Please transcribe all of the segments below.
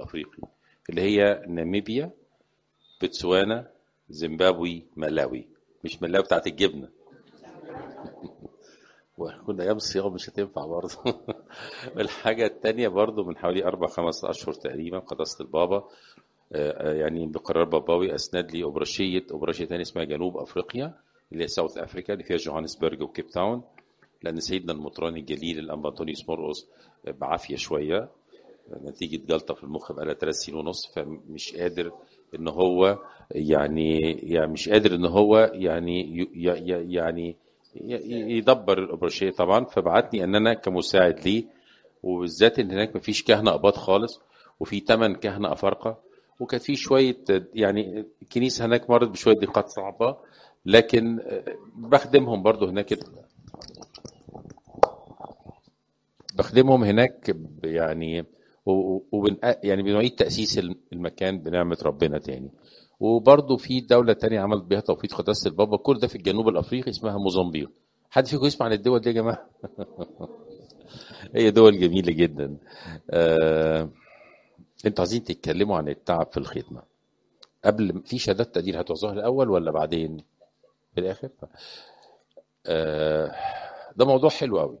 الافريقي اللي هي ناميبيا بتسوانا زيمبابوي ملاوي مش ملاوي بتاعت الجبنه وكنا ايام الصيام مش هتنفع برضه الحاجه الثانيه برضه من حوالي اربع خمس اشهر تقريبا قداسه البابا آه، آه، يعني بقرار باباوي اسند لي اوبراشيه اوبراشيه ثانيه اسمها جنوب افريقيا اللي هي ساوث افريكا اللي فيها جوهانسبرج وكيب تاون لان سيدنا المطراني الجليل الانبا انطونيوس مرقس بعافيه شويه نتيجه جلطه في المخ بقى لها ثلاث سنين ونص فمش قادر ان هو يعني يعني مش قادر ان هو يعني ي- ي- يعني ي- يدبر الاوبراشيه طبعا فبعتني ان انا كمساعد ليه وبالذات ان هناك مفيش كهنه اباط خالص وفي ثمان كهنه افارقه وكان في شويه يعني الكنيسه هناك مرت بشويه ضيقات صعبه لكن بخدمهم برضو هناك بخدمهم هناك ب- يعني و- وبن يعني بنعيد تأسيس المكان بنعمة ربنا تاني وبرضه في دولة تانية عملت بيها توفيق قداسة البابا كل ده في الجنوب الأفريقي اسمها موزمبيق حد فيكم يسمع عن الدول دي يا جماعة هي دول جميلة جدا آه... انتوا عايزين تتكلموا عن التعب في الخدمة قبل في شهادات تقدير هتوزعها الأول ولا بعدين في الآخر آه... ده موضوع حلو قوي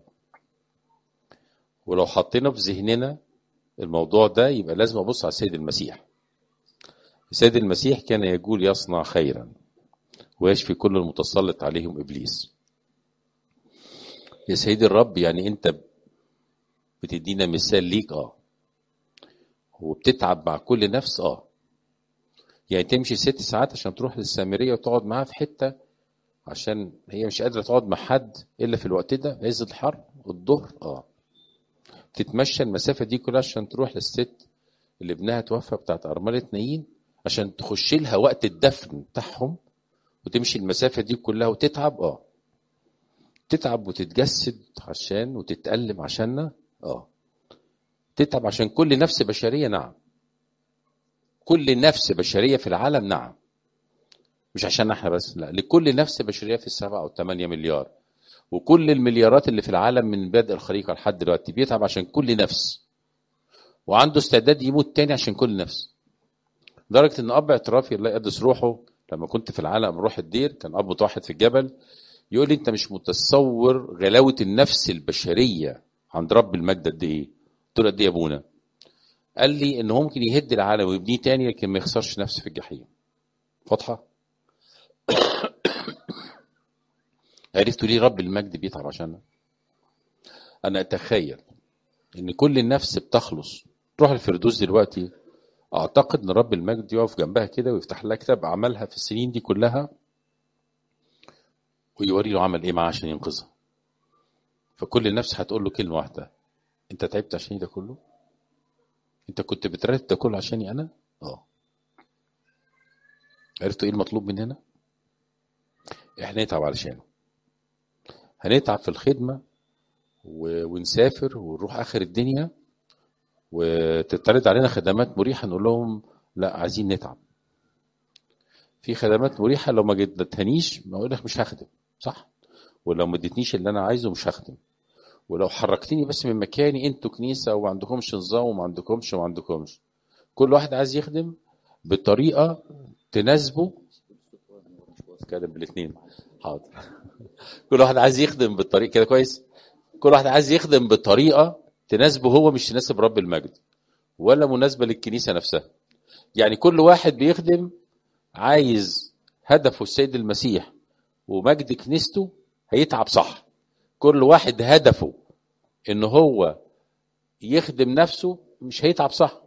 ولو حطينا في ذهننا الموضوع ده يبقى لازم ابص على السيد المسيح السيد المسيح كان يقول يصنع خيرا ويشفي كل المتسلط عليهم ابليس يا سيدي الرب يعني انت بتدينا مثال ليك اه وبتتعب مع كل نفس اه يعني تمشي ست ساعات عشان تروح للسامريه وتقعد معاها في حته عشان هي مش قادره تقعد مع حد الا في الوقت ده عز الحر الظهر اه تتمشى المسافه دي كلها عشان تروح للست اللي ابنها توفى بتاعت ارمله نايين عشان تخش لها وقت الدفن بتاعهم وتمشي المسافه دي كلها وتتعب اه تتعب وتتجسد عشان وتتألم عشاننا اه تتعب عشان كل نفس بشريه نعم كل نفس بشريه في العالم نعم مش عشان احنا بس لا لكل نفس بشريه في السبعة او الثمانية مليار وكل المليارات اللي في العالم من بدء الخليقه لحد دلوقتي بيتعب عشان كل نفس وعنده استعداد يموت تاني عشان كل نفس لدرجه ان اب اعترافي الله يقدس روحه لما كنت في العالم بروح الدير كان اب متوحد في الجبل يقول لي انت مش متصور غلاوه النفس البشريه عند رب المجد قد ايه؟ قلت له قد ايه يا ابونا؟ قال لي ان هو ممكن يهد العالم ويبنيه تاني لكن ما يخسرش نفسه في الجحيم. واضحه؟ عرفتوا ليه رب المجد بيتعب عشاننا؟ انا اتخيل ان كل نفس بتخلص تروح الفردوس دلوقتي اعتقد ان رب المجد يقف جنبها كده ويفتح لها كتاب اعمالها في السنين دي كلها ويوري له عمل ايه معاه عشان ينقذها فكل نفس هتقول له كلمه واحده انت تعبت عشان ده كله انت كنت بترتب ده كله عشاني انا اه عرفتوا ايه المطلوب مننا احنا نتعب علشانه هنتعب في الخدمه و... ونسافر ونروح اخر الدنيا وتتعرض علينا خدمات مريحه نقول لهم لا عايزين نتعب في خدمات مريحه لو ما ادتهانيش ما اقول لك مش هخدم صح ولو ما ادتنيش اللي انا عايزه مش هخدم ولو حركتني بس من مكاني انتوا كنيسه وما عندكمش نظام وما عندكمش وما عندكمش كل واحد عايز يخدم بطريقه تناسبه اتكلم بالاثنين حاضر كل واحد عايز يخدم بالطريقه كده كويس كل واحد عايز يخدم بطريقه تناسبه هو مش تناسب رب المجد ولا مناسبه للكنيسه نفسها يعني كل واحد بيخدم عايز هدفه السيد المسيح ومجد كنيسته هيتعب صح كل واحد هدفه ان هو يخدم نفسه مش هيتعب صح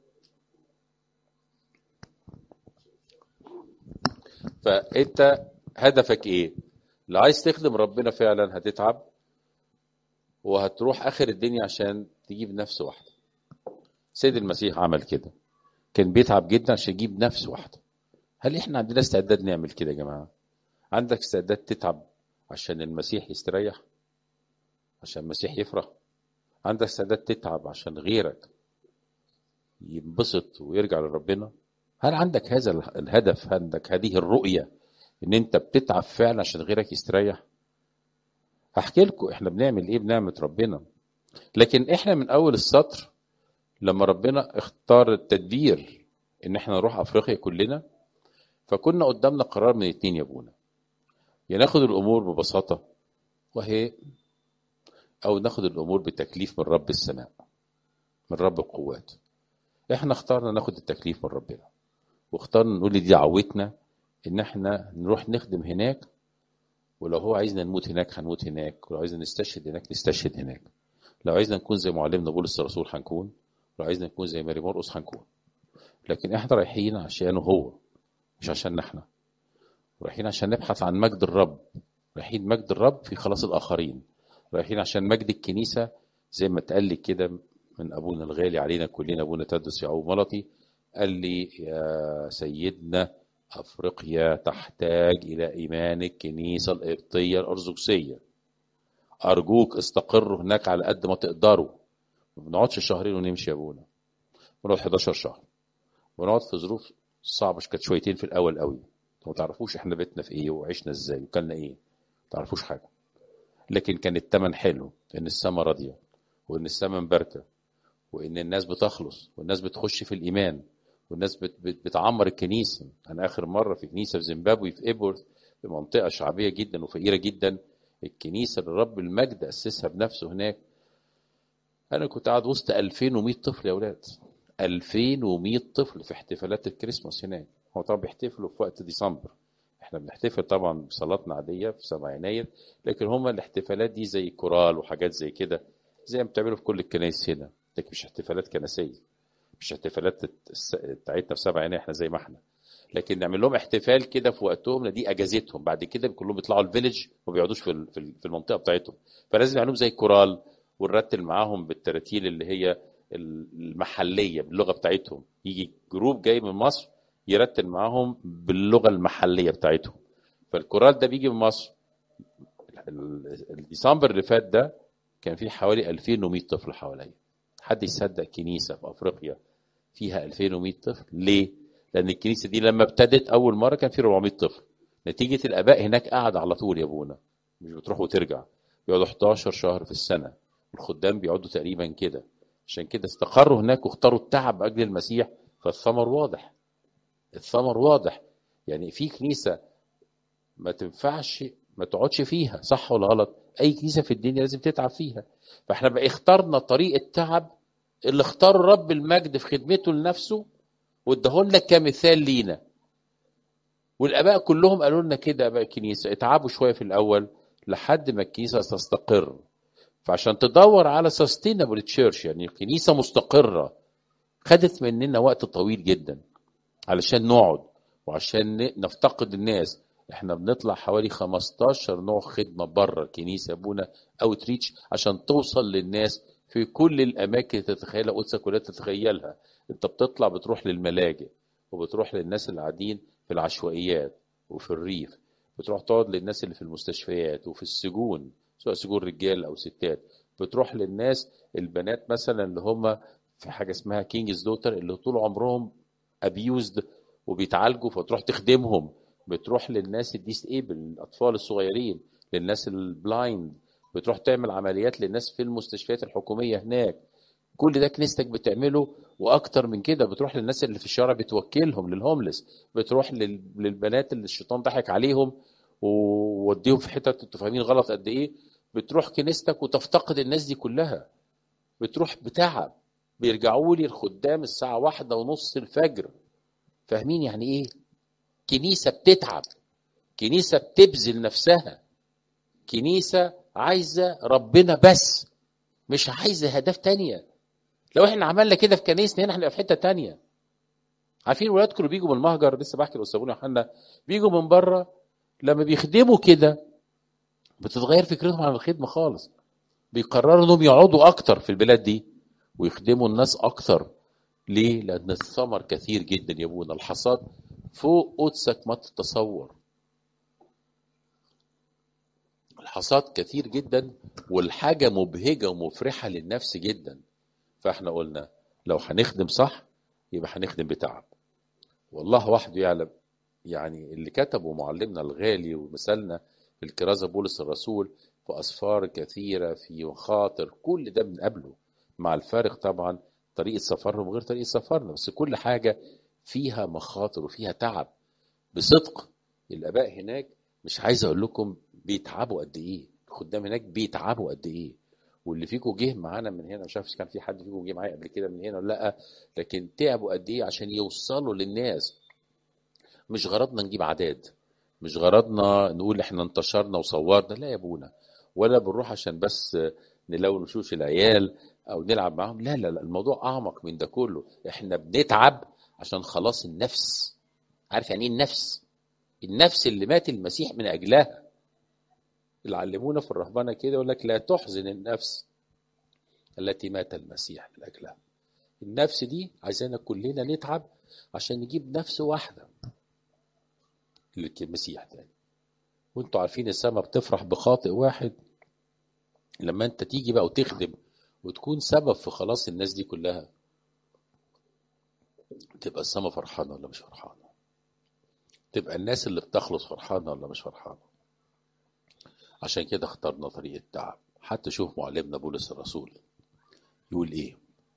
فانت هدفك ايه لو عايز تخدم ربنا فعلا هتتعب وهتروح اخر الدنيا عشان تجيب نفس واحده سيد المسيح عمل كده كان بيتعب جدا عشان يجيب نفس واحده هل احنا عندنا استعداد نعمل كده يا جماعه عندك استعداد تتعب عشان المسيح يستريح عشان المسيح يفرح عندك استعداد تتعب عشان غيرك ينبسط ويرجع لربنا هل عندك هذا الهدف عندك هذه الرؤية ان انت بتتعب فعلا عشان غيرك يستريح هحكي لكم احنا بنعمل ايه بنعمة ربنا لكن احنا من اول السطر لما ربنا اختار التدبير ان احنا نروح افريقيا كلنا فكنا قدامنا قرار من اتنين يا ابونا يا ناخد الامور ببساطه وهي او ناخد الامور بتكليف من رب السماء من رب القوات احنا اخترنا ناخد التكليف من ربنا واخترنا نقول دي دعوتنا ان احنا نروح نخدم هناك ولو هو عايزنا نموت هناك هنموت هناك ولو عايزنا نستشهد هناك نستشهد هناك لو عايزنا نكون زي معلمنا بولس الرسول هنكون لو عايزنا نكون زي ماري مرقس هنكون لكن احنا رايحين عشانه هو مش عشان احنا رايحين عشان نبحث عن مجد الرب رايحين مجد الرب في خلاص الاخرين رايحين عشان مجد الكنيسه زي ما اتقال لي كده من ابونا الغالي علينا كلنا ابونا تدرس يعقوب ملطي قال لي يا سيدنا افريقيا تحتاج الى ايمان الكنيسه القبطيه الارثوذكسيه ارجوك استقروا هناك على قد ما تقدروا ما بنقعدش شهرين ونمشي يا ابونا بنقعد 11 شهر ونقعد في ظروف صعبه كانت شويتين في الاول قوي ما تعرفوش احنا بيتنا في ايه وعشنا ازاي وكلنا ايه ما تعرفوش حاجه لكن كان الثمن حلو ان السماء راضيه وان السماء مباركه وان الناس بتخلص والناس بتخش في الايمان والناس بت بت بتعمر الكنيسه انا اخر مره في كنيسه في زيمبابوي في ايبورث في منطقه شعبيه جدا وفقيره جدا الكنيسه اللي رب المجد اسسها بنفسه هناك انا كنت قاعد وسط 2100 طفل يا اولاد 2100 طفل في احتفالات الكريسماس هناك هو طبعا بيحتفلوا في وقت ديسمبر احنا بنحتفل طبعا بصلاتنا عاديه في 7 يناير لكن هم الاحتفالات دي زي كورال وحاجات زي كده زي ما بتعملوا في كل الكنائس هنا لكن مش احتفالات كنسيه مش احتفالات بتاعتنا في 7 يناير احنا زي ما احنا لكن نعمل لهم احتفال كده في وقتهم دي اجازتهم بعد كده كلهم بيطلعوا الفيلج وما بيقعدوش في في المنطقه بتاعتهم فلازم يعملوا زي كورال ونرتل معاهم بالتراتيل اللي هي المحليه باللغه بتاعتهم يجي جروب جاي من مصر يرتل معاهم باللغه المحليه بتاعتهم فالكورال ده بيجي من مصر الديسمبر اللي فات ده كان فيه حوالي 2100 طفل حواليا حد يصدق كنيسه في افريقيا فيها 2100 طفل ليه لان الكنيسه دي لما ابتدت اول مره كان في 400 طفل نتيجه الاباء هناك قاعد على طول يا ابونا مش بتروح وترجع بيقعدوا 11 شهر في السنه الخدام بيقعدوا تقريبا كده عشان كده استقروا هناك واختاروا التعب اجل المسيح فالثمر واضح الثمر واضح يعني في كنيسه ما تنفعش ما تقعدش فيها صح ولا غلط اي كنيسه في الدنيا لازم تتعب فيها فاحنا بقى اخترنا طريق التعب اللي اختاره رب المجد في خدمته لنفسه واداهولنا كمثال لينا والاباء كلهم قالوا لنا كده اباء الكنيسه اتعبوا شويه في الاول لحد ما الكنيسه تستقر فعشان تدور على سستينابل تشيرش يعني كنيسه مستقره خدت مننا وقت طويل جدا علشان نقعد وعشان نفتقد الناس احنا بنطلع حوالي 15 نوع خدمه بره الكنيسه ابونا اوت ريتش عشان توصل للناس في كل الاماكن اللي تتخيلها قدسك كلها تتخيلها انت بتطلع بتروح للملاجئ وبتروح للناس اللي قاعدين في العشوائيات وفي الريف بتروح تقعد للناس اللي في المستشفيات وفي السجون سواء سجون رجال او ستات بتروح للناس البنات مثلا اللي هم في حاجه اسمها كينجز دوتر اللي طول عمرهم ابيوزد وبيتعالجوا فتروح تخدمهم بتروح للناس الديس ايبل الاطفال الصغيرين للناس البلايند بتروح تعمل عمليات للناس في المستشفيات الحكوميه هناك كل ده كنيستك بتعمله واكتر من كده بتروح للناس اللي في الشارع بتوكلهم للهوملس بتروح للبنات اللي الشيطان ضحك عليهم ووديهم في حتت انتوا فاهمين غلط قد ايه بتروح كنيستك وتفتقد الناس دي كلها بتروح بتعب بيرجعوا لي الخدام الساعة واحدة ونص الفجر فاهمين يعني ايه كنيسة بتتعب كنيسة بتبذل نفسها كنيسة عايزة ربنا بس مش عايزة هدف تانية لو احنا عملنا كده في كنيسة هنا هنبقى في حتة تانية عارفين ولادكم اللي بيجوا من المهجر لسه بحكي لاستاذ يوحنا بيجوا من بره لما بيخدموا كده بتتغير فكرتهم عن الخدمه خالص بيقرروا انهم يقعدوا اكتر في البلاد دي ويخدموا الناس اكتر ليه؟ لان الثمر كثير جدا يا ابونا الحصاد فوق قدسك ما تتصور الحصاد كثير جدا والحاجه مبهجه ومفرحه للنفس جدا فاحنا قلنا لو هنخدم صح يبقى هنخدم بتعب والله وحده يعلم يعني اللي كتبه معلمنا الغالي ومثلنا في الكرازه بولس الرسول في اسفار كثيره في مخاطر كل ده من قبله مع الفارق طبعا طريقه سفرهم غير طريقه سفرنا بس كل حاجه فيها مخاطر وفيها تعب بصدق الاباء هناك مش عايز اقول لكم بيتعبوا قد ايه الخدام هناك بيتعبوا قد ايه واللي فيكم جه معانا من هنا مش عارف كان في حد فيكم جه معايا قبل كده من هنا ولا لا لكن تعبوا قد ايه عشان يوصلوا للناس مش غرضنا نجيب عداد مش غرضنا نقول احنا انتشرنا وصورنا لا يا ابونا ولا بنروح عشان بس نلون وشوش العيال او نلعب معاهم لا لا لا الموضوع اعمق من ده كله احنا بنتعب عشان خلاص النفس عارف يعني ايه النفس النفس اللي مات المسيح من اجلها اللي علمونا في الرهبنه كده يقول لك لا تحزن النفس التي مات المسيح من اجلها النفس دي عايزانا كلنا نتعب عشان نجيب نفس واحده المسيح تاني وانتوا عارفين السماء بتفرح بخاطئ واحد لما انت تيجي بقى وتخدم وتكون سبب في خلاص الناس دي كلها تبقى السماء فرحانه ولا مش فرحانه تبقى الناس اللي بتخلص فرحانه ولا مش فرحانه عشان كده اخترنا طريق التعب حتى شوف معلمنا بولس الرسول يقول ايه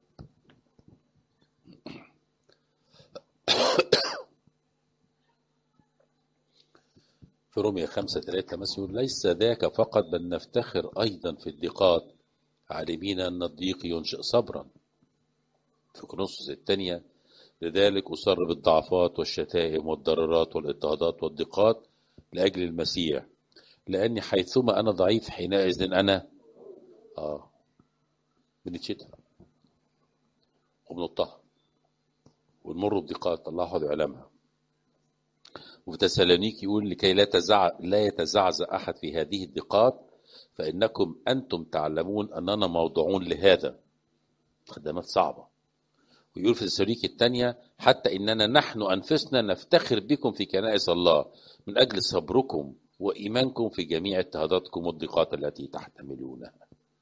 في رومية خمسة ثلاثة مثلا يقول ليس ذاك فقط بل نفتخر أيضا في الضيقات عالمين أن الضيق ينشئ صبرا في كورنثوس الثانية لذلك أصر بالضعفات والشتائم والضررات والاضطهادات والضيقات لأجل المسيح لأني حيثما أنا ضعيف حينئذ أنا آه بنتشتم وبنضطهد ونمر بضيقات الله أحد يعلمها وفي تسالونيك يقول لكي لا تزع لا يتزعزع احد في هذه الضيقات فانكم انتم تعلمون اننا موضوعون لهذا خدمات صعبه ويقول في تسالونيك الثانيه حتى اننا نحن انفسنا نفتخر بكم في كنائس الله من اجل صبركم وايمانكم في جميع اضطهاداتكم والضيقات التي تحتملونها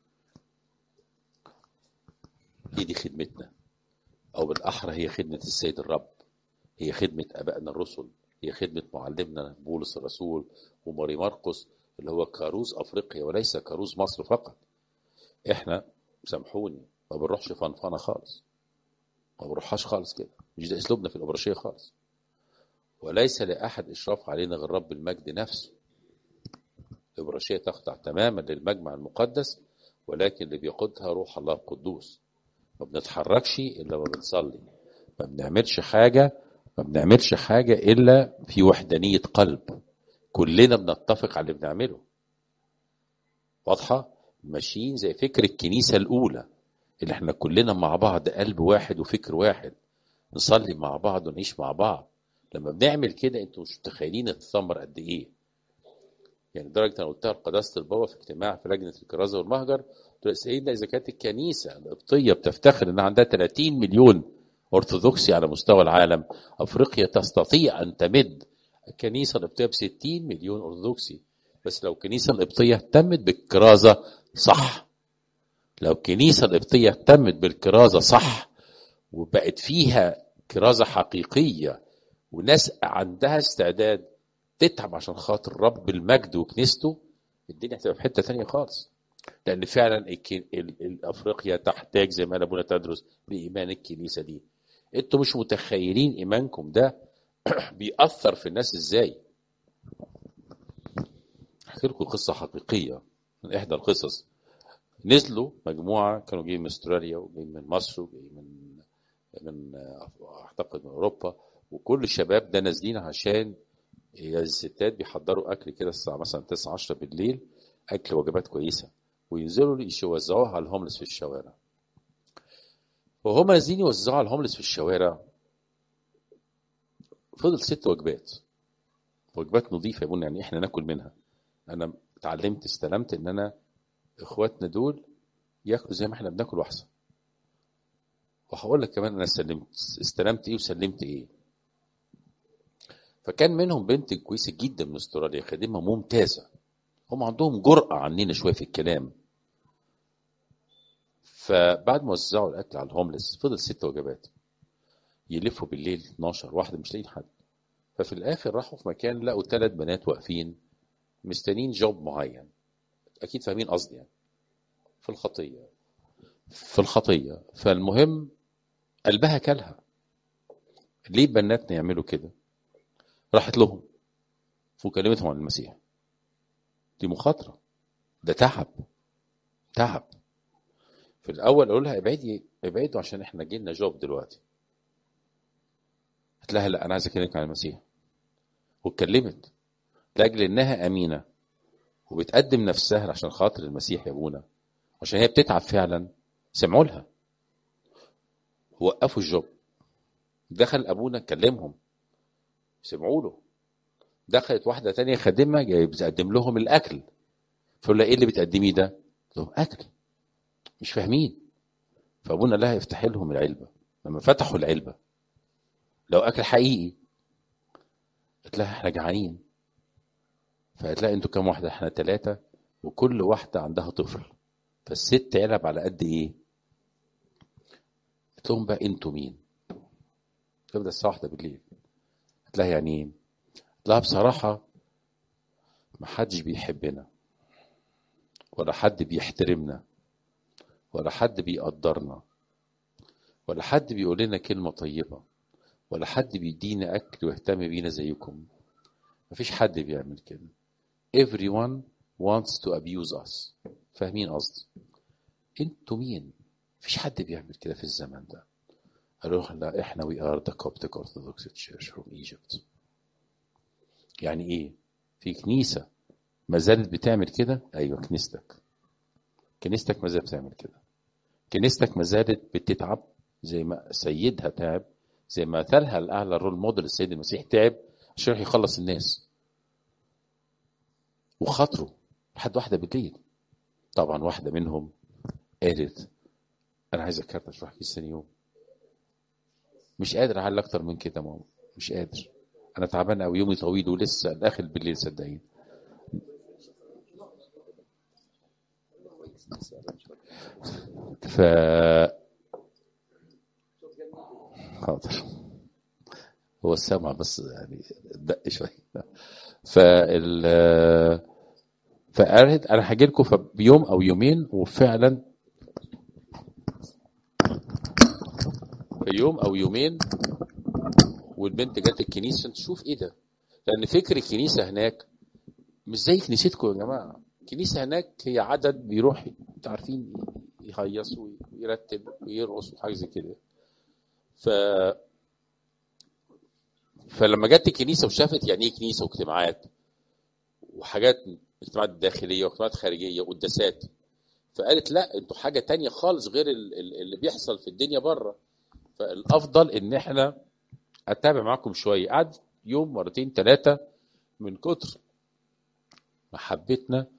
هي دي خدمتنا او بالاحرى هي خدمه السيد الرب هي خدمه ابائنا الرسل هي خدمة معلمنا بولس الرسول وماري مرقس اللي هو كاروز أفريقيا وليس كاروز مصر فقط احنا سامحوني ما بنروحش فنفنة خالص ما بنروحهاش خالص كده مش ده اسلوبنا في الابرشيه خالص وليس لاحد اشراف علينا غير رب المجد نفسه الابرشيه تخضع تماما للمجمع المقدس ولكن اللي بيقودها روح الله القدوس ما بنتحركش الا ما بنصلي ما بنعملش حاجه ما بنعملش حاجة إلا في وحدانية قلب كلنا بنتفق على اللي بنعمله واضحة ماشيين زي فكر الكنيسة الأولى اللي احنا كلنا مع بعض قلب واحد وفكر واحد نصلي مع بعض ونعيش مع بعض لما بنعمل كده انتوا مش متخيلين الثمر قد ايه يعني لدرجه انا قلتها لقداسه البابا في اجتماع في لجنه الكرازه والمهجر قلت له سيدنا اذا كانت الكنيسه القبطيه بتفتخر ان عندها 30 مليون أرثوذكسي على مستوى العالم أفريقيا تستطيع أن تمد الكنيسة القبطية ب 60 مليون أرثوذكسي بس لو الكنيسة القبطية اهتمت بالكرازة صح لو الكنيسة القبطية اهتمت بالكرازة صح وبقت فيها كرازة حقيقية وناس عندها استعداد تتعب عشان خاطر رب المجد وكنيسته الدنيا هتبقى في حتة تانية خالص لأن فعلا أفريقيا تحتاج زي ما قال أبونا تدرس لإيمان الكنيسة دي انتوا مش متخيلين ايمانكم ده بيأثر في الناس ازاي احكي لكم قصة حقيقية من احدى القصص نزلوا مجموعة كانوا جايين من استراليا وجايين من مصر وجايين من من اعتقد من اوروبا وكل الشباب ده نازلين عشان الستات بيحضروا اكل كده الساعة مثلا 9 10 بالليل اكل وجبات كويسة وينزلوا يوزعوها على الهوملس في الشوارع وهم نازلين يوزعوا على الهوملس في الشوارع فضل ست وجبات وجبات نظيفة يا يعني احنا ناكل منها انا اتعلمت استلمت ان انا اخواتنا دول ياكلوا زي ما احنا بناكل واحسن وهقول لك كمان انا استلمت استلمت ايه وسلمت ايه فكان منهم بنت كويسه جدا من استراليا خادمه ممتازه هم عندهم جرأة عننا شويه في الكلام فبعد ما وزعوا الاكل على الهوملس فضل ست وجبات يلفوا بالليل 12 واحده مش لاقيين حد ففي الاخر راحوا في مكان لقوا ثلاث بنات واقفين مستنيين جوب معين اكيد فاهمين قصدي يعني في الخطيه في الخطيه فالمهم قلبها كلها ليه بناتنا يعملوا كده راحت لهم وكلمتهم عن المسيح دي مخاطرة ده تعب تعب في الأول أقول لها ابعدي ابعدوا عشان احنا جينا جوب دلوقتي قلت لها لا أنا عايز أكلمك عن المسيح واتكلمت لأجل إنها أمينة وبتقدم نفسها عشان خاطر المسيح يا أبونا عشان هي بتتعب فعلا سمعوا لها وقفوا الجوب دخل ابونا كلمهم سمعوا له دخلت واحده تانية خادمه جاي بتقدم لهم الاكل فقول لها ايه اللي بتقدميه ده؟ قلت لهم اكل مش فاهمين فابونا لها افتحي لهم العلبه لما فتحوا العلبه لو اكل حقيقي قلت لها احنا جعانين فقالت لها انتوا كام واحده؟ احنا ثلاثه وكل واحده عندها طفل فالست علب على قد ايه؟ قلت لهم بقى انتوا مين؟ تبدا الساعه واحدة بالليل قلت لها يعني ايه؟ قلت لها بصراحه ما حدش بيحبنا ولا حد بيحترمنا ولا حد بيقدرنا ولا حد بيقول لنا كلمه طيبه ولا حد بيدينا اكل ويهتم بينا زيكم مفيش حد بيعمل كده everyone wants to abuse us فاهمين قصدي انتوا مين مفيش حد بيعمل كده في الزمن ده قالوا لا احنا we are the Coptic Orthodox Church from Egypt يعني ايه في كنيسة ما زالت بتعمل كده ايوه كنيستك كنيستك ما زالت بتعمل كده كنيستك ما زالت بتتعب زي ما سيدها تعب زي ما مثلها الاعلى الرول موديل السيد المسيح تعب عشان يروح يخلص الناس وخاطره لحد واحده بالليل طبعا واحده منهم قالت انا عايز اكرت اروح كيس ثاني يوم مش قادر اعلق اكتر من كده ماما مش قادر انا تعبان قوي يومي طويل ولسه داخل بالليل صدقيني ف حاضر هو السمع بس يعني دق شويه فال فقالت انا هاجي لكم بيوم او يومين وفعلا في يوم او يومين والبنت جت الكنيسه تشوف ايه ده لان فكر الكنيسه هناك مش زي كنيستكم يا جماعه الكنيسه هناك هي عدد بيروح انتوا عارفين يهيص ويرتب ويرقص وحاجه زي كده ف فلما جت الكنيسه وشافت يعني ايه كنيسه واجتماعات وحاجات اجتماعات داخليه واجتماعات خارجيه وقداسات فقالت لا انتوا حاجه تانية خالص غير اللي بيحصل في الدنيا بره فالافضل ان احنا اتابع معاكم شويه قعد يوم مرتين ثلاثه من كتر محبتنا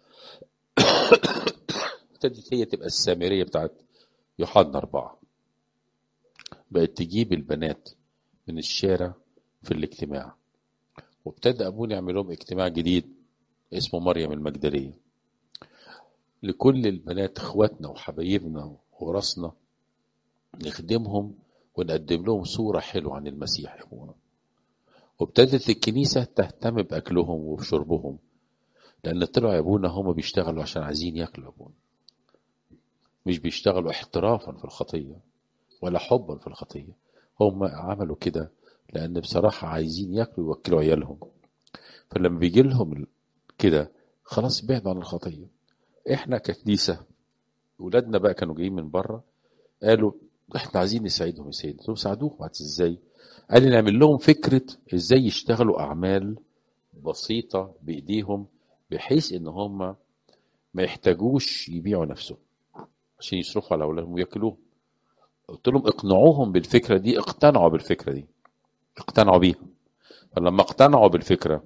ابتدت هي تبقى السامريه بتاعت يوحنا اربعه بقت تجيب البنات من الشارع في الاجتماع وابتدى ابونا يعمل لهم اجتماع جديد اسمه مريم المجدليه لكل البنات اخواتنا وحبايبنا وراسنا نخدمهم ونقدم لهم صورة حلوة عن المسيح يا ابونا وابتدت الكنيسة تهتم بأكلهم وبشربهم لأن طلعوا يا ابونا هم بيشتغلوا عشان عايزين ياكلوا يا ابونا مش بيشتغلوا احترافا في الخطية ولا حبا في الخطية هم عملوا كده لأن بصراحة عايزين ياكلوا ويوكلوا عيالهم فلما بيجي لهم كده خلاص بعدوا عن الخطية احنا ككنيسة ولادنا بقى كانوا جايين من بره قالوا احنا عايزين نساعدهم يا سيدي قلت لهم ساعدوهم ازاي قال لي نعمل لهم فكرة ازاي يشتغلوا اعمال بسيطة بايديهم بحيث ان هم ما يحتاجوش يبيعوا نفسهم عشان يصرفوا على اولادهم وياكلوهم قلت لهم اقنعوهم بالفكرة دي اقتنعوا بالفكرة دي اقتنعوا بيها فلما اقتنعوا بالفكرة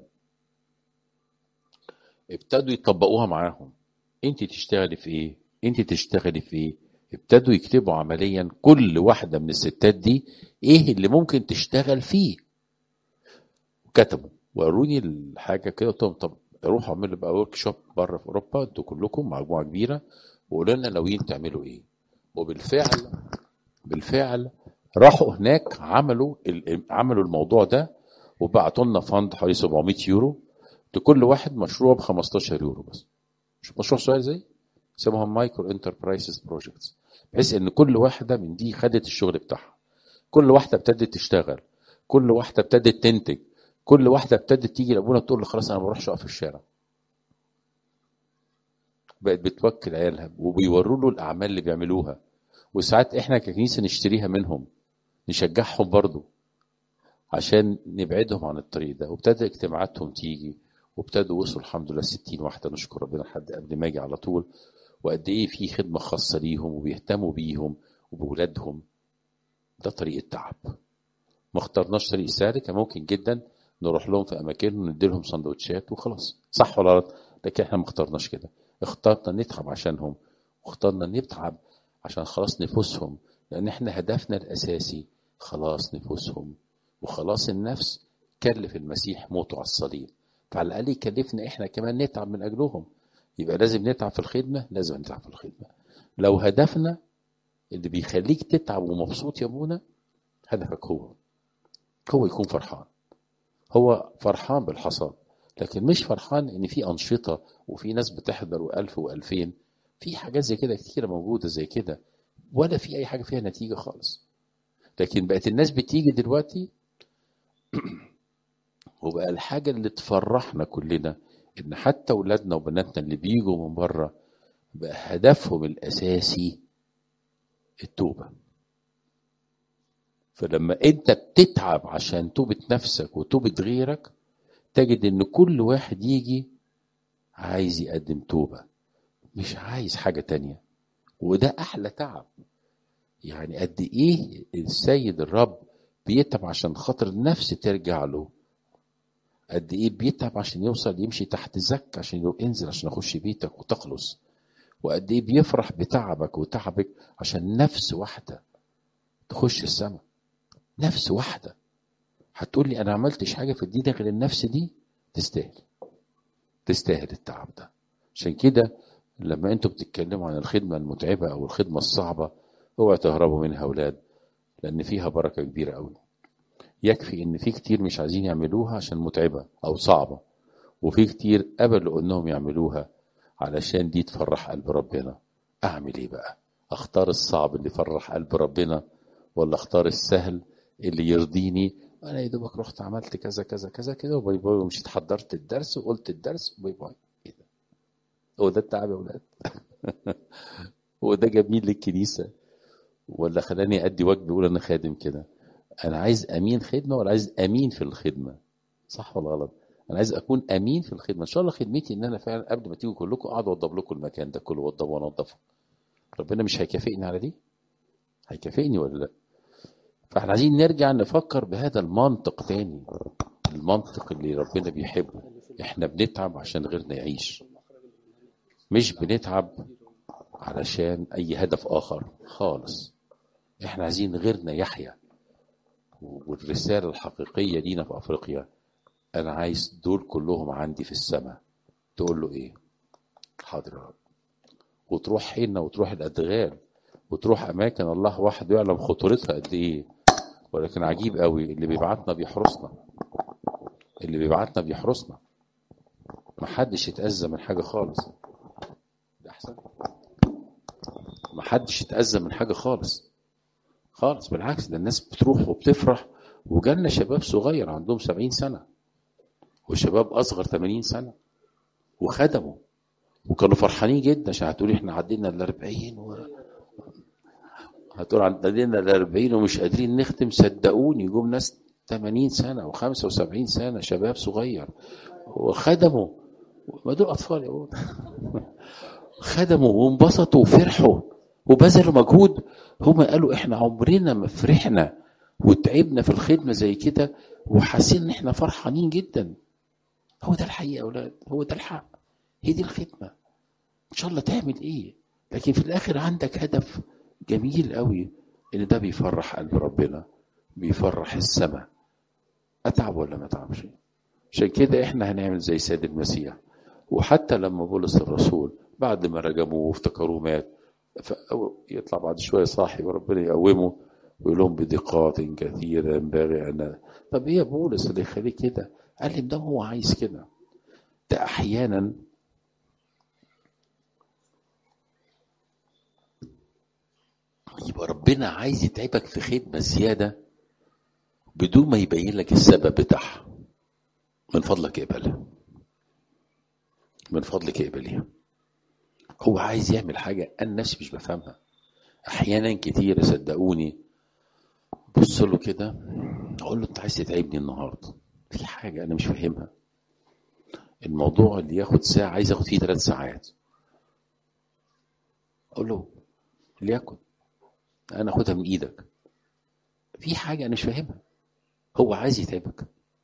ابتدوا يطبقوها معاهم انت تشتغلي في ايه انت تشتغلي في ايه ابتدوا يكتبوا عمليا كل واحدة من الستات دي ايه اللي ممكن تشتغل فيه كتبوا وقروني الحاجة كده قلت لهم طب روحوا اعملوا بقى ورك شوب بره في اوروبا انتوا كلكم مجموعة كبيرة وقولوا لنا ناويين تعملوا ايه وبالفعل بالفعل راحوا هناك عملوا عملوا الموضوع ده وبعتوا لنا فند حوالي 700 يورو لكل واحد مشروع ب 15 يورو بس مش مشروع صغير زي اسمهم مايكرو انتربرايزز بروجكتس بحيث ان كل واحده من دي خدت الشغل بتاعها كل واحده ابتدت تشتغل كل واحده ابتدت تنتج كل واحده ابتدت تيجي لابونا تقول له خلاص انا ما بروحش اقف في الشارع بقت بتوكل عيالها وبيوروا له الاعمال اللي بيعملوها وساعات احنا ككنيسه نشتريها منهم نشجعهم برضو عشان نبعدهم عن الطريق ده وابتدى اجتماعاتهم تيجي وابتدوا وصلوا الحمد لله 60 واحده نشكر ربنا لحد قبل ما اجي على طول وقد ايه في خدمه خاصه ليهم وبيهتموا بيهم وبولادهم ده طريق التعب ما اخترناش طريق سهل كان ممكن جدا نروح لهم في اماكنهم وندي لهم سندوتشات وخلاص صح ولا غلط لكن احنا ما اخترناش كده اخترنا نتعب عشانهم واخترنا نتعب عشان خلاص نفوسهم لان احنا هدفنا الاساسي خلاص نفوسهم وخلاص النفس كلف المسيح موته على الصليب فعلى الاقل يكلفنا احنا كمان نتعب من اجلهم يبقى لازم نتعب في الخدمه لازم نتعب في الخدمه لو هدفنا اللي بيخليك تتعب ومبسوط يا ابونا هدفك هو هو يكون فرحان هو فرحان بالحصاد لكن مش فرحان ان في انشطه وفي ناس بتحضر والف والفين في حاجات زي كده كتيره موجوده زي كده ولا في اي حاجه فيها نتيجه خالص لكن بقت الناس بتيجي دلوقتي وبقى الحاجه اللي تفرحنا كلنا ان حتى اولادنا وبناتنا اللي بيجوا من بره بقى هدفهم الاساسي التوبه فلما انت بتتعب عشان توبه نفسك وتوبه غيرك تجد ان كل واحد يجي عايز يقدم توبه مش عايز حاجه تانية وده احلى تعب يعني قد ايه السيد الرب بيتعب عشان خاطر النفس ترجع له قد ايه بيتعب عشان يوصل يمشي تحت زك عشان يقول انزل عشان اخش بيتك وتخلص وقد ايه بيفرح بتعبك وتعبك عشان نفس واحده تخش السماء نفس واحده هتقول لي انا عملتش حاجه في الدين غير النفس دي تستاهل تستاهل التعب ده عشان كده لما انتوا بتتكلموا عن الخدمه المتعبه او الخدمه الصعبه اوعوا تهربوا منها اولاد لان فيها بركه كبيره قوي يكفي ان في كتير مش عايزين يعملوها عشان متعبه او صعبه وفي كتير قبلوا انهم يعملوها علشان دي تفرح قلب ربنا اعمل ايه بقى اختار الصعب اللي يفرح قلب ربنا ولا اختار السهل اللي يرضيني انا يا دوبك رحت عملت كذا كذا كذا كده وباي باي ومشيت حضرت الدرس وقلت الدرس وباي باي ايه ده هو ده التعب يا اولاد هو ده جميل للكنيسه ولا خلاني ادي واجبي اقول انا خادم كده انا عايز امين خدمه ولا عايز امين في الخدمه صح ولا غلط انا عايز اكون امين في الخدمه ان شاء الله خدمتي ان انا فعلا قبل ما تيجوا كلكم اقعد اوضب لكم المكان ده كله اوضبه وانضفه ربنا مش هيكافئني على دي هيكافئني ولا لا فاحنا عايزين نرجع نفكر بهذا المنطق تاني المنطق اللي ربنا بيحبه احنا بنتعب عشان غيرنا يعيش مش بنتعب علشان اي هدف اخر خالص احنا عايزين غيرنا يحيا والرسالة الحقيقية لينا في أفريقيا أنا عايز دول كلهم عندي في السماء تقول له إيه حاضر يا رب وتروح حين وتروح الأدغال وتروح أماكن الله وحده يعلم خطورتها قد إيه ولكن عجيب قوي اللي بيبعتنا بيحرسنا اللي بيبعتنا بيحرسنا محدش يتأذى من حاجة خالص ده أحسن محدش يتأذى من حاجة خالص خالص بالعكس ده الناس بتروح وبتفرح وجالنا شباب صغير عندهم سبعين سنة وشباب أصغر ثمانين سنة وخدموا وكانوا فرحانين جدا عشان هتقولي احنا عدينا ال 40 و... هتقول عدينا ال 40 ومش قادرين نختم صدقوني جم ناس 80 سنة و75 سنة شباب صغير وخدموا ما دول أطفال يا ولد خدموا وانبسطوا وفرحوا وبذلوا مجهود هم قالوا احنا عمرنا ما فرحنا وتعبنا في الخدمه زي كده وحاسين ان احنا فرحانين جدا هو ده الحقيقه يا اولاد هو ده الحق هي دي الخدمه ان شاء الله تعمل ايه لكن في الاخر عندك هدف جميل قوي ان ده بيفرح قلب ربنا بيفرح السماء اتعب ولا ما اتعبش عشان كده احنا هنعمل زي سيد المسيح وحتى لما بولس الرسول بعد ما رجموه وافتكروه مات يطلع بعد شويه صاحي وربنا يقومه ويقول لهم بدقات كثيره ينبغي ان طب ايه يا بولس اللي يخليه كده؟ قال لي ده هو عايز كده ده احيانا يبقى ربنا عايز يتعبك في خدمة زيادة بدون ما يبين لك السبب بتاعها من فضلك اقبلها من فضلك اقبليها هو عايز يعمل حاجة أنا نفسي مش بفهمها أحيانا كتير صدقوني بص له كده أقول له أنت عايز تتعبني النهاردة في حاجة أنا مش فاهمها الموضوع اللي ياخد ساعة عايز ياخد فيه ثلاث ساعات أقول له ليكن أنا أخدها من إيدك في حاجة أنا مش فاهمها هو عايز يتعبك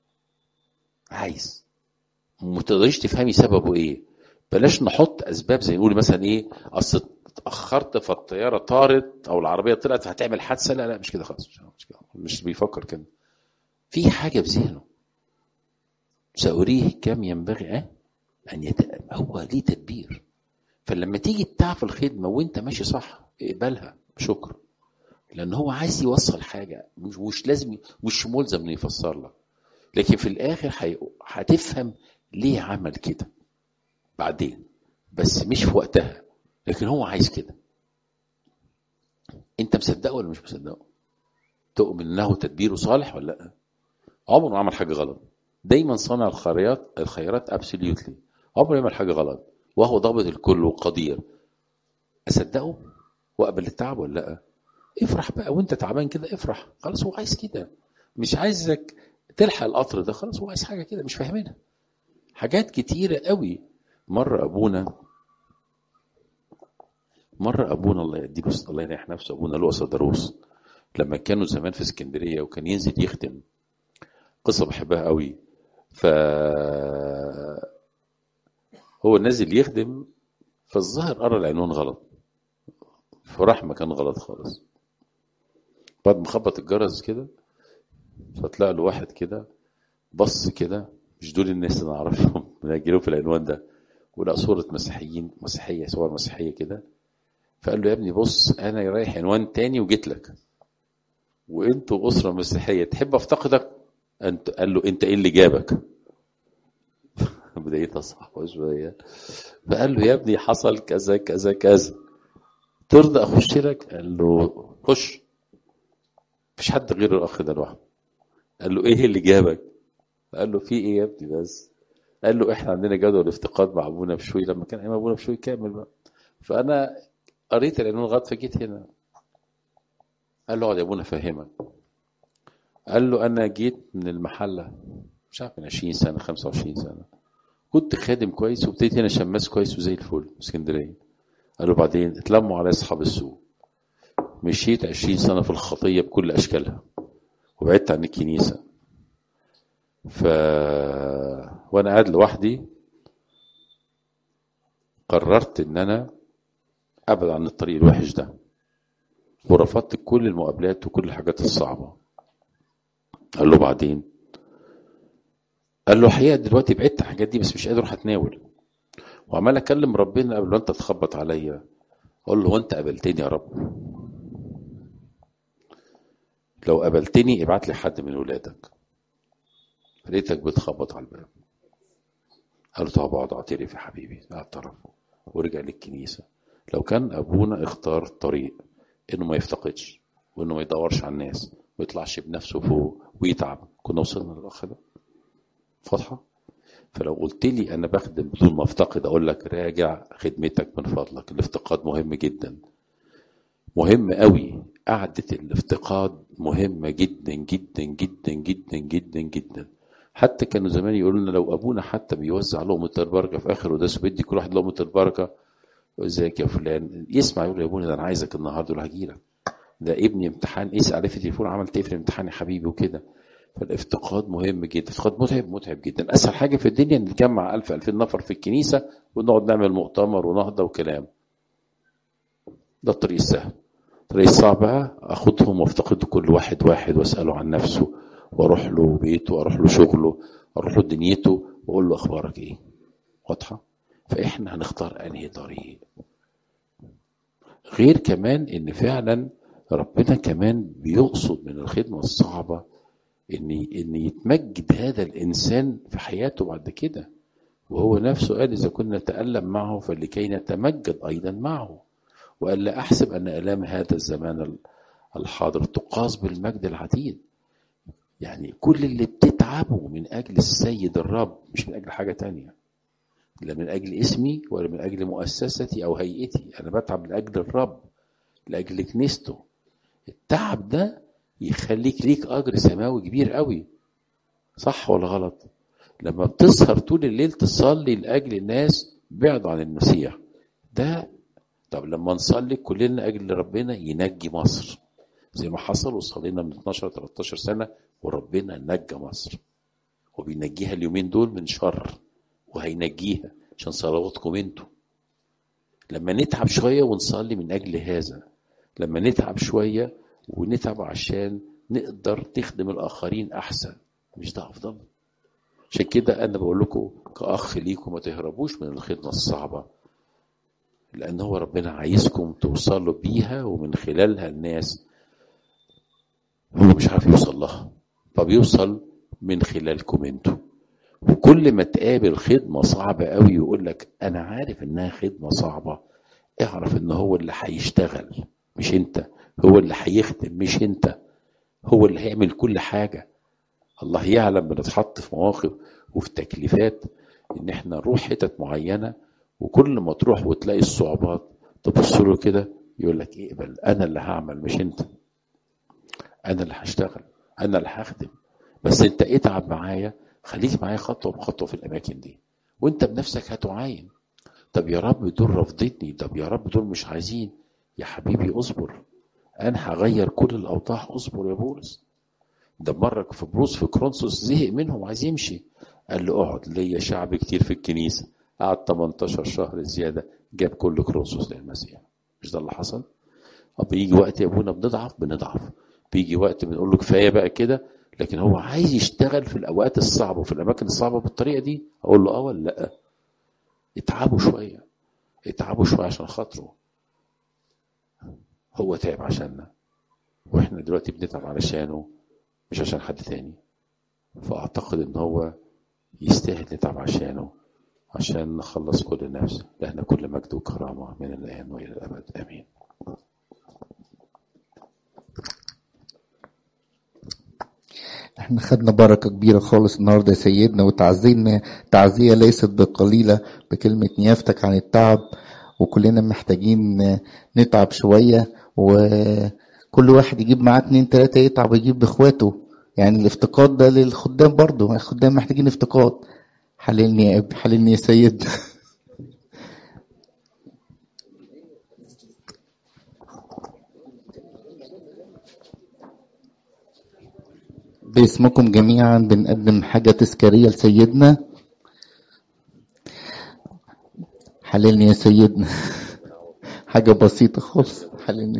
عايز ما تقدريش تفهمي سببه ايه بلاش نحط اسباب زي نقول مثلا ايه اصل اتاخرت فالطياره طارت او العربيه طلعت فهتعمل حادثه لا لا مش كده خالص مش كده مش بيفكر كده في حاجه في ذهنه سأريه كم ينبغي أه؟ أن يت... هو ليه تدبير فلما تيجي تعرف الخدمة وأنت ماشي صح اقبلها بشكر لأن هو عايز يوصل حاجة مش, مش لازم مش ملزم إنه يفسر لك لكن في الآخر حي... هتفهم ليه عمل كده بعدين بس مش في وقتها لكن هو عايز كده انت مصدقه ولا مش مصدقه تؤمن انه تدبيره صالح ولا لا عمره ما عمل حاجه غلط دايما صنع الخيرات الخيرات ابسوليوتلي عمره ما يعمل حاجه غلط وهو ضابط الكل وقدير اصدقه واقبل التعب ولا لا افرح بقى وانت تعبان كده افرح خلاص هو عايز كده مش عايزك تلحق القطر ده خلاص هو عايز حاجه كده مش فاهمينها حاجات كتيره قوي مره ابونا مره ابونا الله يديله الله يريح نفسه ابونا لؤسى دروس لما كانوا زمان في اسكندريه وكان ينزل يختم قصه بحبها قوي ف هو نازل يخدم فالظاهر قرا العنوان غلط فراح مكان غلط خالص بعد ما خبط الجرس كده فطلع له واحد كده بص كده مش دول الناس اللي انا اعرفهم اللي في العنوان ده ولقى صورة مسيحيين مسيحية صور مسيحية كده فقال له يا ابني بص أنا رايح عنوان تاني وجيت لك وأنتوا أسرة مسيحية تحب أفتقدك أنت قال له أنت إيه اللي جابك؟ بدايتها صح شوية فقال له يا ابني حصل كذا كذا كذا ترضى أخش لك؟ قال له خش مفيش حد غير الأخ ده لوحده قال له إيه اللي جابك؟ قال له في إيه يا ابني بس؟ قال له احنا عندنا جدول افتقاد مع ابونا بشوي لما كان ايام ابونا بشوي كامل بقى فانا قريت العنوان غلط فجيت هنا قال له اقعد يا ابونا فهمك قال له انا جيت من المحله مش عارف من 20 سنه 25 سنه كنت خادم كويس وابتديت هنا شماس كويس وزي الفل في اسكندريه قال له بعدين اتلموا على اصحاب السوق مشيت 20 سنه في الخطيه بكل اشكالها وبعدت عن الكنيسه ف وانا قاعد لوحدي قررت ان انا ابعد عن الطريق الوحش ده ورفضت كل المقابلات وكل الحاجات الصعبه قال له بعدين قال له الحقيقه دلوقتي بعدت عن الحاجات دي بس مش قادر اتناول وعمال اكلم ربنا قبل ما انت تخبط عليا اقول له هو انت قابلتني يا رب لو قابلتني ابعت لي حد من ولادك لقيتك بتخبط على الباب قال له طب اقعد اعترف يا حبيبي اعترف ورجع للكنيسه لو كان ابونا اختار طريق انه ما يفتقدش وانه ما يدورش على الناس ما يطلعش بنفسه فوق ويتعب كنا وصلنا للاخ ده واضحه فلو قلت لي انا بخدم بدون ما افتقد اقول لك راجع خدمتك من فضلك الافتقاد مهم جدا مهم قوي قعدة الافتقاد مهمة جدا جدا جدا جدا جدا جدا حتى كانوا زمان يقولوا لنا لو ابونا حتى بيوزع لقمة البركة في اخر وداس بيدي كل واحد لقمة البركة ازيك يا فلان يسمع يقول يا ابونا ده انا عايزك النهارده ولا هجيلك ده ابني امتحان اسال عليه في التليفون عملت ايه في الامتحان يا حبيبي وكده فالافتقاد مهم جدا الافتقاد متعب متعب جدا اسهل حاجه في الدنيا نتجمع 1000 2000 نفر في الكنيسه ونقعد نعمل مؤتمر ونهضه وكلام ده الطريق السهل الطريق الصعب بقى اخدهم وافتقد كل واحد واحد واساله عن نفسه واروح له بيته واروح له شغله اروح له دنيته واقول له اخبارك ايه واضحه فاحنا هنختار انهي طريق غير كمان ان فعلا ربنا كمان بيقصد من الخدمه الصعبه ان ان يتمجد هذا الانسان في حياته بعد كده وهو نفسه قال اذا كنا نتالم معه فلكي نتمجد ايضا معه وقال لا أحسب أن آلام هذا الزمان الحاضر تقاس بالمجد العتيد يعني كل اللي بتتعبوا من أجل السيد الرب مش من أجل حاجة تانية لا من أجل اسمي ولا من أجل مؤسستي أو هيئتي أنا بتعب من أجل الرب لأجل كنيسته التعب ده يخليك ليك أجر سماوي كبير قوي صح ولا غلط لما بتسهر طول الليل تصلي لأجل الناس بعد عن المسيح ده طب لما نصلي كلنا لأجل ربنا ينجي مصر زي ما حصل وصلينا من 12 13 سنة وربنا نجى مصر وبينجيها اليومين دول من شر وهينجيها عشان صلواتكم انتوا لما نتعب شوية ونصلي من أجل هذا لما نتعب شوية ونتعب عشان نقدر نخدم الآخرين أحسن مش ده أفضل عشان كده أنا بقول لكم كأخ ليكم ما تهربوش من الخدمة الصعبة لأن هو ربنا عايزكم توصلوا بيها ومن خلالها الناس هو مش عارف يوصل لها فبيوصل من خلالكم انتوا وكل ما تقابل خدمة صعبة قوي يقول لك أنا عارف إنها خدمة صعبة اعرف إن هو اللي هيشتغل مش أنت هو اللي هيخدم مش أنت هو اللي هيعمل كل حاجة الله يعلم بنتحط في مواقف وفي تكليفات إن إحنا نروح حتت معينة وكل ما تروح وتلاقي الصعوبات تبص له كده يقول لك اقبل أنا اللي هعمل مش أنت أنا اللي هشتغل أنا اللي هخدم بس أنت اتعب معايا خليك معايا خطوة بخطوة في الأماكن دي وأنت بنفسك هتعاين طب يا رب دول رافضيني طب يا رب دول مش عايزين يا حبيبي اصبر أنا هغير كل الأوضاع اصبر يا بولس ده مرة في بروس في كرونسوس زهق منهم عايز يمشي قال له اقعد ليا شعب كتير في الكنيسة قعد 18 شهر زيادة جاب كل كرونسوس للمسيح مش ده اللي حصل؟ طب بيجي وقت يا ابونا بنضعف بنضعف بيجي وقت بنقول له كفايه بقى كده لكن هو عايز يشتغل في الاوقات الصعبه وفي الاماكن الصعبه بالطريقه دي اقول له اه ولا لا اتعبوا شويه اتعبوا شويه عشان خاطره هو تعب عشاننا واحنا دلوقتي بنتعب علشانه مش عشان حد تاني فاعتقد ان هو يستاهل نتعب عشانه عشان نخلص كل نفس لأن كل مجد وكرامة من الآن وإلى الأبد آمين احنا خدنا بركة كبيرة خالص النهاردة يا سيدنا وتعزينا تعزية ليست بقليلة بكلمة نيافتك عن التعب وكلنا محتاجين نتعب شوية وكل واحد يجيب معاه اتنين تلاتة يتعب ويجيب باخواته يعني الافتقاد ده للخدام برضه الخدام محتاجين افتقاد حللني يا ابني حللني يا سيد باسمكم جميعا بنقدم حاجة تذكارية لسيدنا حللني يا سيدنا حاجة بسيطة خالص حللني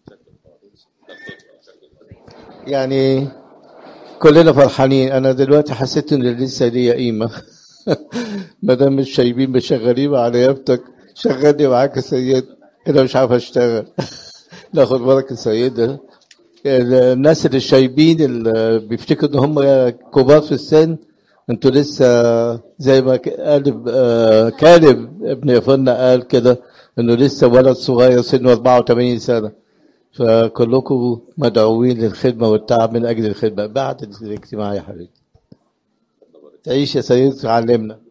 يعني كلنا فرحانين انا دلوقتي حسيت ان لسه ليا قيمه ما دام مش شايبين مشغلين على يابتك شغلني معاك يا سيد انا مش عارف اشتغل ناخد بالك يا سيد الناس اللي شايبين اللي بيفتكروا ان هم كبار في السن انتوا لسه زي ما قال كالب ابن يفنى قال كده انه لسه ولد صغير سنه 84 سنه فكلكم مدعوين للخدمه والتعب من اجل الخدمه بعد الاجتماع يا حبيبي تعيش يا سيد تعلمنا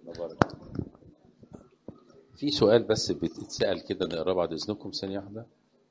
في سؤال بس بيتسأل كده نقراه بعد إذنكم ثانية واحدة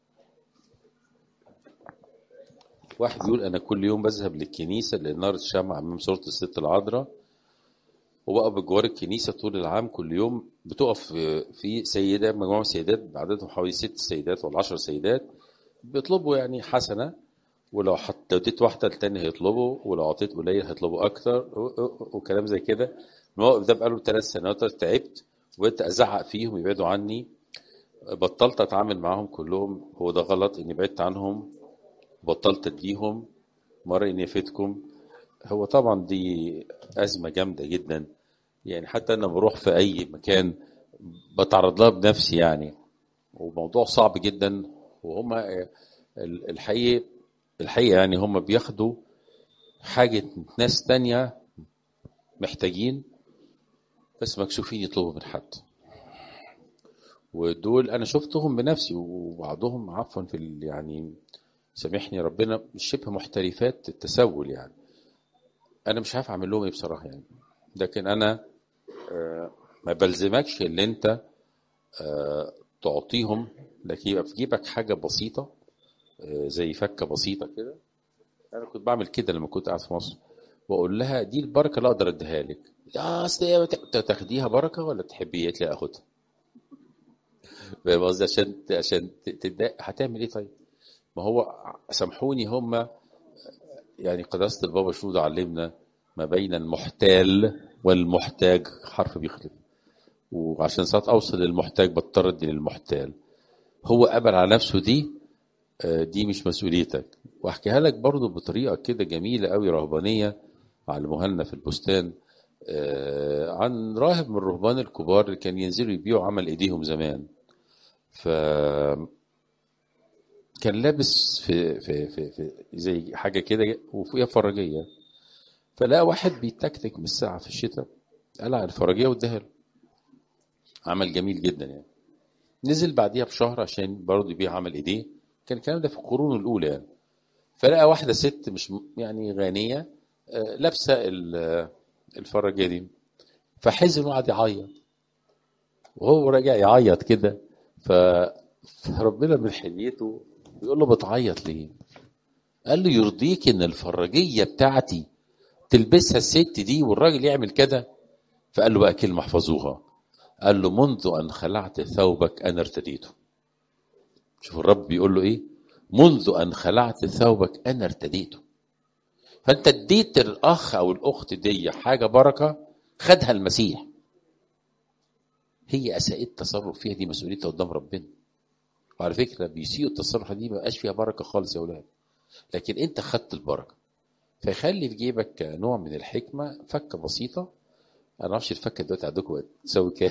واحد بيقول أنا كل يوم بذهب للكنيسة لإنارة الشمع أمام صورة الست العذراء وبقى بجوار الكنيسة طول العام كل يوم بتقف في سيدة مجموعة سيدات عددهم حوالي ست سيدات ولا عشر سيدات بيطلبوا يعني حسنة ولو حتى اديت واحدة التاني هيطلبوا ولو اعطيت قليل هيطلبوا أكتر وكلام زي كده الموقف ده بقاله ثلاث سنوات تعبت وبقيت أزعق فيهم يبعدوا عني بطلت أتعامل معاهم كلهم هو ده غلط إني بعدت عنهم بطلت أديهم مرة إني أفيدكم هو طبعا دي أزمة جامدة جدا يعني حتى أنا بروح في أي مكان بتعرض لها بنفسي يعني وموضوع صعب جدا وهم الحقيقة الحقيقة يعني هم بياخدوا حاجة ناس تانية محتاجين بس مكسوفين يطلبوا من حد ودول انا شفتهم بنفسي وبعضهم عفوا في ال- يعني سامحني ربنا شبه محترفات التسول يعني انا مش عارف اعمل لهم ايه بصراحه يعني لكن انا آه، ما بلزمكش اللي انت آه، تعطيهم لكن يبقى في جيبك حاجه بسيطه آه، زي فكه بسيطه كده انا كنت بعمل كده لما كنت قاعد في مصر واقول لها دي البركه اللي اقدر اديها لك يا اصل إيه بت- تاخديها بركه ولا تحبي قالت لي اخدها فاهم قصدي عشان عشان ت- تتضايق هتعمل ايه طيب ما هو سامحوني هم يعني قداسه البابا شنودة علمنا ما بين المحتال والمحتاج حرف بيختلف وعشان ساعات اوصل للمحتاج بضطر ادي للمحتال هو قبل على نفسه دي آه، دي مش مسؤوليتك واحكيها لك برضو بطريقه كده جميله قوي رهبانيه علموها لنا في البستان آه، عن راهب من الرهبان الكبار اللي كان ينزلوا يبيعوا عمل ايديهم زمان ف كان لابس في في في, في زي حاجه كده وفيها فرجيه فلقى واحد بيتكتك من الساعه في الشتاء قلع الفرجيه واداها له عمل جميل جدا يعني نزل بعديها بشهر عشان برضه يبيع عمل ايديه كان الكلام ده في القرون الاولى يعني فلقى واحده ست مش م- يعني غنيه آه، لابسه ال- آه، الفرجيه دي فحزن وقعد يعيط وهو راجع يعيط كده ف... فربنا من حنيته بيقول له بتعيط ليه؟ قال له يرضيك ان الفرجيه بتاعتي تلبسها الست دي والراجل يعمل كده فقال له بقى كلمه احفظوها قال له منذ ان خلعت ثوبك انا ارتديته شوف الرب بيقول له ايه منذ ان خلعت ثوبك انا ارتديته فانت اديت الاخ او الاخت دي حاجه بركه خدها المسيح هي اساءت التصرف فيها دي مسؤوليتها قدام ربنا وعلى فكره بيسيئوا التصرف دي ما بقاش فيها بركه خالص يا اولاد لكن انت خدت البركه فخلي في جيبك نوع من الحكمه فكه بسيطه انا ما اعرفش الفكه دلوقتي عندكم تساوي كام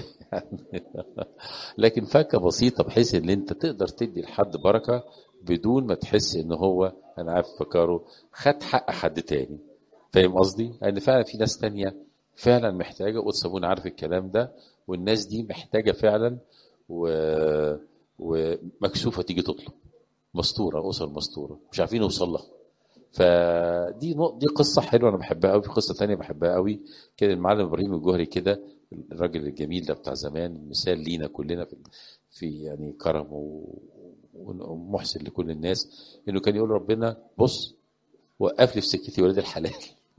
لكن فكه بسيطه بحيث ان انت تقدر تدي لحد بركه بدون ما تحس ان هو انا عارف فكره خد حق حد تاني فاهم قصدي؟ لان فعلا في ناس تانية فعلا محتاجه وتصابون عارف الكلام ده والناس دي محتاجه فعلا و... ومكسوفه تيجي تطلب مستوره اسر مستوره مش عارفين يوصل لها فدي نق... دي قصه حلوه انا بحبها قوي في قصه تانية بحبها قوي كان المعلم ابراهيم الجوهري كده الراجل الجميل ده بتاع زمان مثال لينا كلنا في, في يعني كرم و... ومحسن لكل الناس انه كان يقول ربنا بص وقف لي في سكتي ولاد الحلال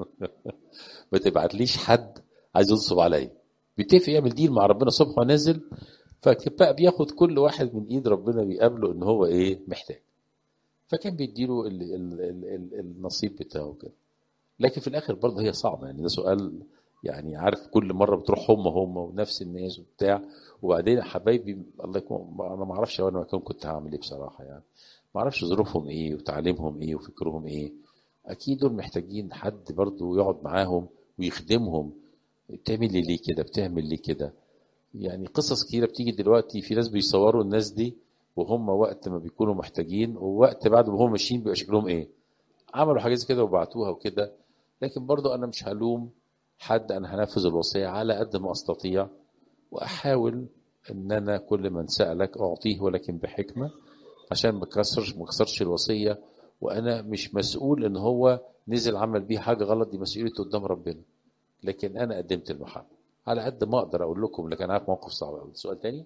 ما تبعتليش حد عايز ينصب عليا بيتفق يعمل ديل مع ربنا صبح ونازل فبقى بياخد كل واحد من ايد ربنا بيقابله ان هو ايه محتاج فكان بيديله ال ال ال ال النصيب بتاعه كده لكن في الاخر برضه هي صعبه يعني ده سؤال يعني عارف كل مره بتروح هم هم ونفس الناس وبتاع وبعدين حبايبي الله يكون انا ما اعرفش انا مكان كنت هعمل ايه بصراحه يعني ما اعرفش ظروفهم ايه وتعليمهم ايه وفكرهم ايه اكيد دول محتاجين حد برضه يقعد معاهم ويخدمهم بتعمل لي ليه كده بتعمل ليه كده يعني قصص كتيره بتيجي دلوقتي في ناس بيصوروا الناس دي وهم وقت ما بيكونوا محتاجين ووقت بعد ما هم ماشيين بيبقى شكلهم ايه عملوا حاجات زي كده وبعتوها وكده لكن برضو انا مش هلوم حد انا هنفذ الوصيه على قد ما استطيع واحاول ان انا كل من سالك اعطيه ولكن بحكمه عشان ما اكسرش ما اكسرش الوصيه وانا مش مسؤول ان هو نزل عمل بيه حاجه غلط دي مسؤوليته قدام ربنا لكن انا قدمت المحبه على قد ما اقدر اقول لكم لكن عارف موقف صعب قوي سؤال تاني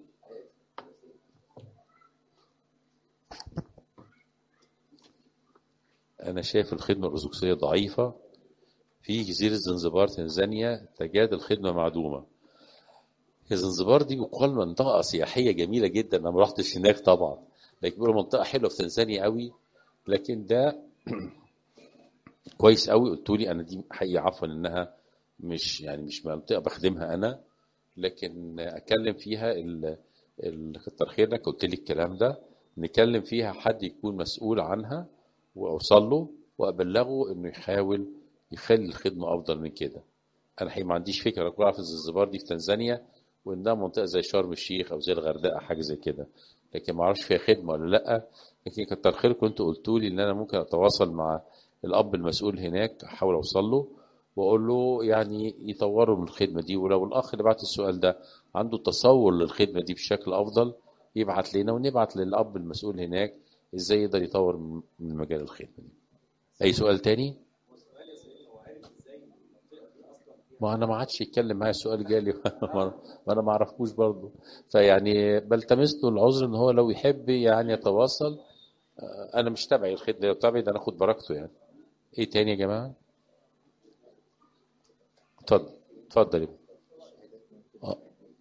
انا شايف الخدمه الارثوذكسيه ضعيفه في جزيره زنزبار تنزانيا تكاد الخدمه معدومه هي زنزبار دي بيقال منطقه سياحيه جميله جدا انا ما رحتش هناك طبعا لكن بيقولوا منطقه حلوه في تنزانيا قوي لكن ده كويس قوي قلت لي انا دي حقيقه عفوا انها مش يعني مش منطقه بخدمها انا لكن اتكلم فيها ال ال- كتر خيرك قلت لي الكلام ده نكلم فيها حد يكون مسؤول عنها واوصل له وابلغه انه يحاول يخلي الخدمه افضل من كده انا حقيقي ما عنديش فكره انا كنت عارف الزنزبار دي في تنزانيا وانها منطقه زي شرم الشيخ او زي الغردقه حاجه زي كده لكن ما اعرفش فيها خدمه ولا لا لكن كتر خيركم انتوا قلتوا لي ان انا ممكن اتواصل مع الاب المسؤول هناك احاول اوصل له واقول له يعني يطوروا من الخدمه دي ولو الاخ اللي بعت السؤال ده عنده تصور للخدمه دي بشكل افضل يبعت لنا ونبعت للاب المسؤول هناك ازاي يقدر يطور من من مجال الخدمه دي اي سؤال تاني ما انا ما عادش يتكلم معايا السؤال جالي ما انا ما اعرفوش برضه فيعني بلتمس له العذر ان هو لو يحب يعني يتواصل آه، انا مش تبعي الخدمه لو تبعي ده انا اخد بركته يعني ايه تاني يا جماعه اتفضل اتفضل يا ابني.